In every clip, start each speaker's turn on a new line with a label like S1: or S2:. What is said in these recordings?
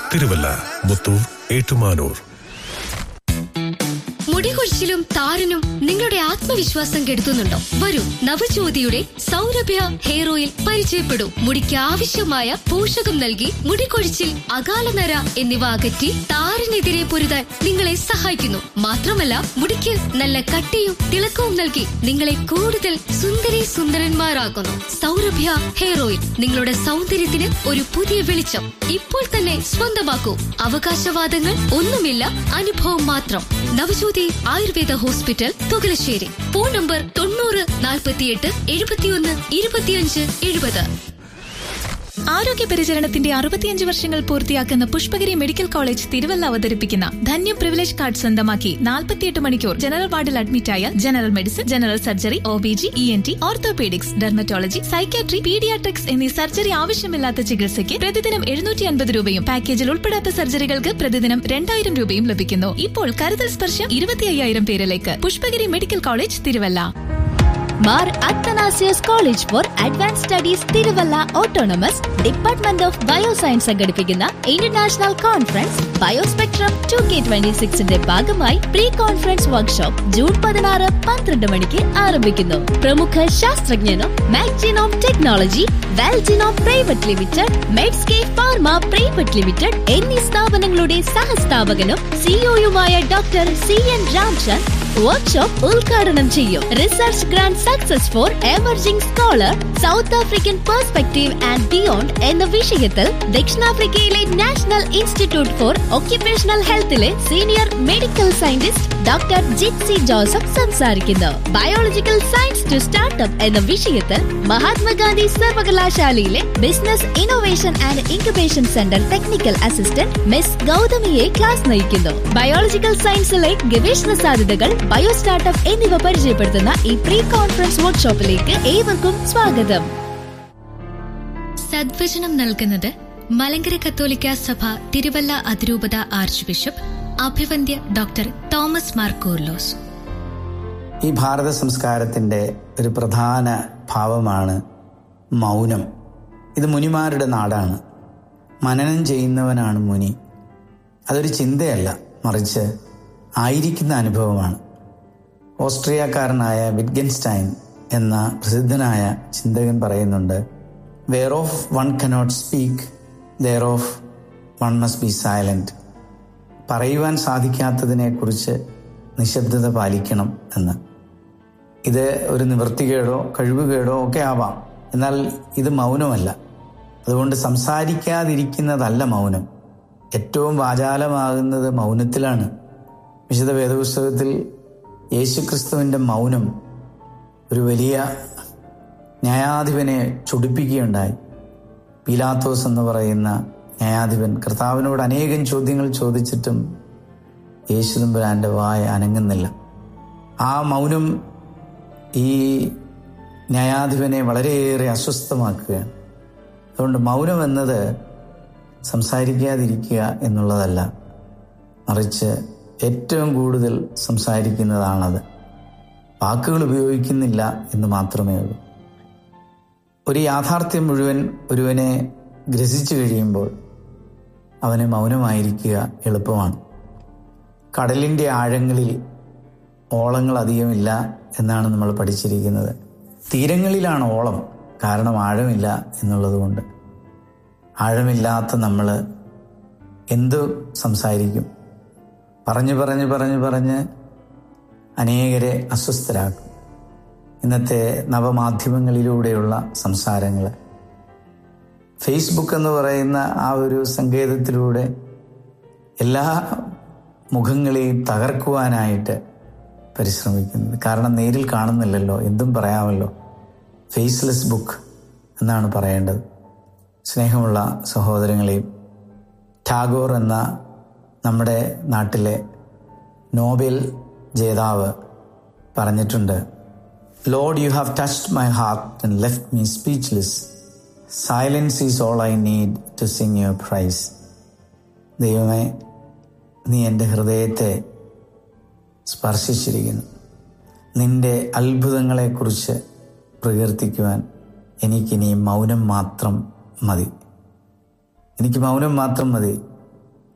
S1: തിരുവല്ല മുത്തൂർ ഏറ്റുമാനൂർ
S2: മുടികൊഴിച്ചിലും താരനും നിങ്ങളുടെ ആത്മവിശ്വാസം കെടുത്തുന്നുണ്ടോ വരൂ നവജ്യോതിയുടെ സൗരഭ്യ ഹെയർ ഓയിൽ പരിചയപ്പെടൂ മുടിക്ക് ആവശ്യമായ പോഷകം നൽകി മുടികൊഴിച്ചിൽ അകാലനര എന്നിവ അകറ്റി താരനെതിരെ പൊരുതാൻ നിങ്ങളെ സഹായിക്കുന്നു മാത്രമല്ല മുടിക്ക് നല്ല കട്ടിയും തിളക്കവും നൽകി നിങ്ങളെ കൂടുതൽ സുന്ദരി സുന്ദരന്മാരാക്കുന്നു സൗരഭ്യ ഹെയർ ഓയിൽ നിങ്ങളുടെ സൗന്ദര്യത്തിന് ഒരു പുതിയ വെളിച്ചം ഇപ്പോൾ തന്നെ സ്വന്തമാക്കൂ അവകാശവാദങ്ങൾ ഒന്നുമില്ല അനുഭവം മാത്രം Navajyothi Ayurveda hospital Thukalassery phone number തൊണ്ണൂറ് നാൽപ്പത്തിയെട്ട് എഴുപത്തിയൊന്ന് ഇരുപത്തിയഞ്ച് എഴുപത്
S3: ആരോഗ്യ പരിചരണത്തിന്റെ അറുപത്തിയഞ്ച് വർഷങ്ങൾ പൂർത്തിയാക്കുന്ന പുഷ്പഗിരി മെഡിക്കൽ കോളേജ് തിരുവല്ല അവതരിപ്പിക്കുന്ന ധന്യം പ്രിവിലേജ് കാർഡ് സ്വന്തമാക്കി നാൽപ്പത്തിയെട്ട് മണിക്കൂർ ജനറൽ വാർഡിൽ അഡ്മിറ്റായ general medicine general surgery O B G E N T orthopaedics dermatology psychiatry paediatrics എന്നീ സർജറി ആവശ്യമില്ലാത്ത ചികിത്സയ്ക്ക് പ്രതിദിനം എഴുന്നൂറ്റി അൻപത് രൂപയും പാക്കേജിൽ ഉൾപ്പെടാത്ത സർജറികൾക്ക് പ്രതിദിനം രണ്ടായിരം രൂപയും ലഭിക്കുന്നു ഇപ്പോൾ കരുതൽ സ്പർശം ഇരുപത്തി അയ്യായിരം പേരിലേക്ക് Pushpagiri medical college Thiruvalla
S4: Mar Athanasius college for advance studies Thiruvalla autonomous department of bioscience സംഘടിപ്പിക്കുന്ന international conference Biospectrum two K twenty സിക്സിന്റെ ഭാഗമായി പ്രീ കോൺഫറൻസ് വർക്ക്ഷോപ്പ് ജൂൺ പതിനാറ് പന്ത്രണ്ട് മണിക്ക് ആരംഭിക്കുന്നു പ്രമുഖ ശാസ്ത്രജ്ഞനും മാക്സിനോം technology വാൽജിനോം private limited മെഡ്സ്കേ pharma private limited എന്നീ സ്ഥാപനങ്ങളുടെ സഹസ്ഥാപകനും സിഇഒയുമായ doctor C N Ramchand workshop ഉദ്ഘാടനം ചെയ്യും research grand success four emerging scholar south African perspective and beyond എന്ന വിഷയത്തിൽ ദക്ഷിണാഫ്രിക്കയിലെ national institute four occupational ഹെൽത്തിലെ senior medical scientist doctor Jitsy Joseph സംസാരിക്കുന്നു ബയോളജിക്കൽ സയൻസ് ടു സ്റ്റാർട്ടപ്പ് എന്ന വിഷയത്തിൽ മഹാത്മാഗാന്ധി സർവകലാശാലയിലെ business innovation and incubation centre technical assistant miss ഗൗതമിയെ class നയിക്കുന്നു biological സയൻസിലെ ഗവേഷണ സാധ്യതകൾ ബയോ സ്റ്റാർട്ടപ്പ് എന്നിവ പരിചയപ്പെടുത്തുന്ന ഈ പ്രീ കോൺഫറൻസ് വർക്ക്ഷോപ്പിലേക്ക് ഏവർക്കും സ്വാഗതം
S2: സദ്വചനം നൽകുന്നത് മലങ്കര കത്തോലിക്ക സഭ തിരുവല്ല അതിരൂപത ആർച്ച് ബിഷപ്പ് അഭിവന്ദ്യ ഡോക്ടർ തോമസ് മാർ കൂർലോസ്
S5: ഈ ഭാരത സംസ്കാരത്തിൻ്റെ ഒരു പ്രധാന ഭാവമാണ് മൗനം ഇത് മുനിമാരുടെ നാടാണ് മനനം ചെയ്യുന്നവനാണ് മുനി അതൊരു ചിന്തയല്ല മറിച്ച് ആയിരിക്കുന്ന അനുഭവമാണ് ഓസ്ട്രിയക്കാരനായ വിറ്റ്ഗൻസ്റ്റൈൻ എന്ന പ്രസിദ്ധനായ ചിന്തകൻ പറയുന്നുണ്ട് whereof one cannot speak thereof one must be silent പറയുവാൻ സാധിക്കാത്തതിനെക്കുറിച്ച് നിശബ്ദത പാലിക്കണം എന്ന് ഇത് ഒരു നിവൃത്തികേടോ കഴിവുകേടോ ഒക്കെ ആവാം എന്നാൽ ഇത് മൗനമല്ല അതുകൊണ്ട് സംസാരിക്കാതിരിക്കുന്നതല്ല മൗനം ഏറ്റവും വാചാലമാകുന്നത് മൗനത്തിലാണ് വിശുദ്ധ വേദപുസ്തകത്തിൽ യേശുക്രിസ്തുവിൻ്റെ മൗനം ഒരു വലിയ ന്യായാധിപനെ ചൊടിപ്പിക്കുകയുണ്ടായി പീലാത്തോസ് എന്ന് പറയുന്ന ന്യായാധിപൻ കർത്താവിനോട് അനേകം ചോദ്യങ്ങൾ ചോദിച്ചിട്ടും യേശുദമ്പുരാൻ്റെ വായ അനങ്ങുന്നില്ല ആ മൗനം ഈ ന്യായാധിപനെ വളരെയേറെ അസ്വസ്ഥമാക്കുകയാണ് അതുകൊണ്ട് മൗനം എന്നത് സംസാരിക്കാതിരിക്കുക എന്നുള്ളതല്ല മറിച്ച് ഏറ്റവും കൂടുതൽ സംസാരിക്കുന്നതാണത് വാക്കുകൾ ഉപയോഗിക്കുന്നില്ല എന്ന് മാത്രമേ ഉള്ളൂ ഒരു യാഥാർത്ഥ്യം മുഴുവൻ ഒരുവനെ ഗ്രസിച്ചു കഴിയുമ്പോൾ അവന് മൗനമായിരിക്കുക എളുപ്പമാണ് കടലിൻ്റെ ആഴങ്ങളിൽ ഓളങ്ങൾ അധികമില്ല എന്നാണ് നമ്മൾ പഠിച്ചിരിക്കുന്നത് തീരങ്ങളിലാണ് ഓളം കാരണം ആഴമില്ല എന്നുള്ളത് കൊണ്ട് ആഴമില്ലാത്ത നമ്മൾ എന്തു സംസാരിക്കും പറഞ്ഞു പറഞ്ഞ് പറഞ്ഞ് പറഞ്ഞ് അനേകരെ അസ്വസ്ഥരാക്കും ഇന്നത്തെ നവമാധ്യമങ്ങളിലൂടെയുള്ള സംസാരങ്ങൾ ഫേസ്ബുക്ക് എന്ന് പറയുന്ന ആ ഒരു സങ്കേതത്തിലൂടെ എല്ലാ മുഖങ്ങളെയും തകർക്കുവാനായിട്ട് പരിശ്രമിക്കുന്നത് കാരണം നേരിൽ കാണുന്നില്ലല്ലോ എന്തും പറയാമല്ലോ ഫേസ്ലെസ് ബുക്ക് എന്നാണ് പറയേണ്ടത് സ്നേഹമുള്ള സഹോദരങ്ങളെയും ടാഗോർ എന്ന നമ്മുടെ നാട്ടിലെ നോബൽ ജേതാവ് പറഞ്ഞിട്ടുണ്ട് Lord you have touched my heart and left me speechless silence is all I need to sing your praise ദൈവമേ നീ എൻ്റെ ഹൃദയത്തെ സ്പർശിച്ചിരിക്കുന്നു നിന്റെ അത്ഭുതങ്ങളെക്കുറിച്ച് പ്രകീർത്തിക്കുവാൻ എനിക്കിനി മൗനം മാത്രം മതി എനിക്ക് മൗനം മാത്രം മതി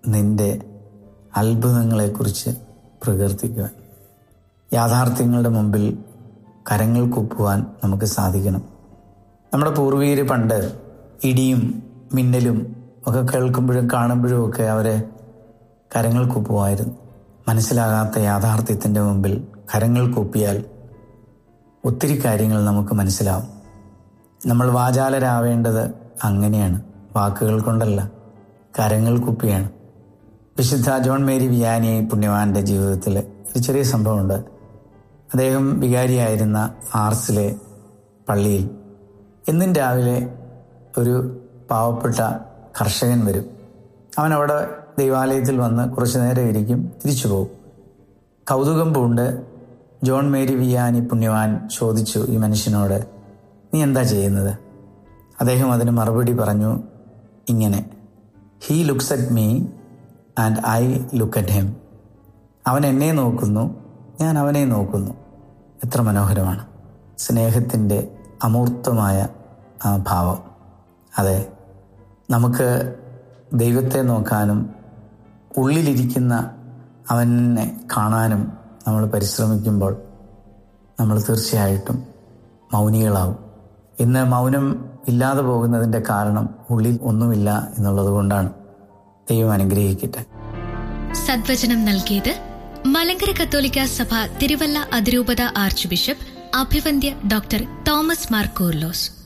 S5: നിന്റെ അത്ഭുതങ്ങളെക്കുറിച്ച് പ്രകീർത്തിക്കുവാൻ യാഥാർത്ഥ്യങ്ങളുടെ മുമ്പിൽ കരങ്ങൾ കുപ്പുവാൻ നമുക്ക് സാധിക്കണം നമ്മുടെ പൂർവീകർ പണ്ട് ഇടിയും മിന്നലും ഒക്കെ കേൾക്കുമ്പോഴും കാണുമ്പോഴും ഒക്കെ അവരെ കരങ്ങൾ കുപ്പുമായിരുന്നു മനസ്സിലാകാത്ത യാഥാർത്ഥ്യത്തിൻ്റെ മുമ്പിൽ കരങ്ങൾ കൂപ്പിയാൽ ഒത്തിരി കാര്യങ്ങൾ നമുക്ക് മനസ്സിലാവും നമ്മൾ വാചാലരാവേണ്ടത് അങ്ങനെയാണ് വാക്കുകൾ കൊണ്ടല്ല കരങ്ങൾ കുപ്പിയാണ് വിശുദ്ധ ജോൺ മേരി വിയാനി പുണ്യവാന്റെ ജീവിതത്തിൽ ഒരു ചെറിയ സംഭവമുണ്ട് അദ്ദേഹം വികാരിയായിരുന്ന ആർസിലെ പള്ളിയിൽ എന്നും രാവിലെ ഒരു പാവപ്പെട്ട കർഷകൻ വരും അവൻ അവിടെ ദൈവാലയത്തിൽ വന്ന് കുറച്ചു നേരം ഇരിക്കും തിരിച്ചു പോകും കൗതുകം പൂണ്ട് ജോൺ മേരി വിയാനി പുണ്യവാൻ ചോദിച്ചു ഈ മനുഷ്യനോട് നീ എന്താ ചെയ്യുന്നത് അദ്ദേഹം അതിന് മറുപടി പറഞ്ഞു ഇങ്ങനെ he looks at me and I look at him അവൻ എന്നെ നോക്കുന്നു ഞാൻ അവനെ നോക്കുന്നു എത്ര മനോഹരമാണ് സ്നേഹത്തിൻ്റെ അമൂർത്തമായ ആ ഭാവം അതെ നമുക്ക് ദൈവത്തെ നോക്കാനും ഉള്ളിലിരിക്കുന്ന അവനെ കാണാനും നമ്മൾ പരിശ്രമിക്കുമ്പോൾ നമ്മൾ തീർച്ചയായിട്ടും മൗനികളാവും ഇന്ന് മൗനം ഇല്ലാതെ പോകുന്നതിൻ്റെ കാരണം ഉള്ളിൽ ഒന്നുമില്ല എന്നുള്ളത് കൊണ്ടാണ് ദൈവം അനുഗ്രഹിക്കട്ടെ
S2: സദ്വചനം നൽകിയത് മലങ്കര കത്തോലിക്ക സഭ തിരുവല്ല അതിരൂപത ആർച്ച് ബിഷപ്പ് അഭിവന്ദ്യ ഡോക്ടർ തോമസ് മാർ കൂർലോസ്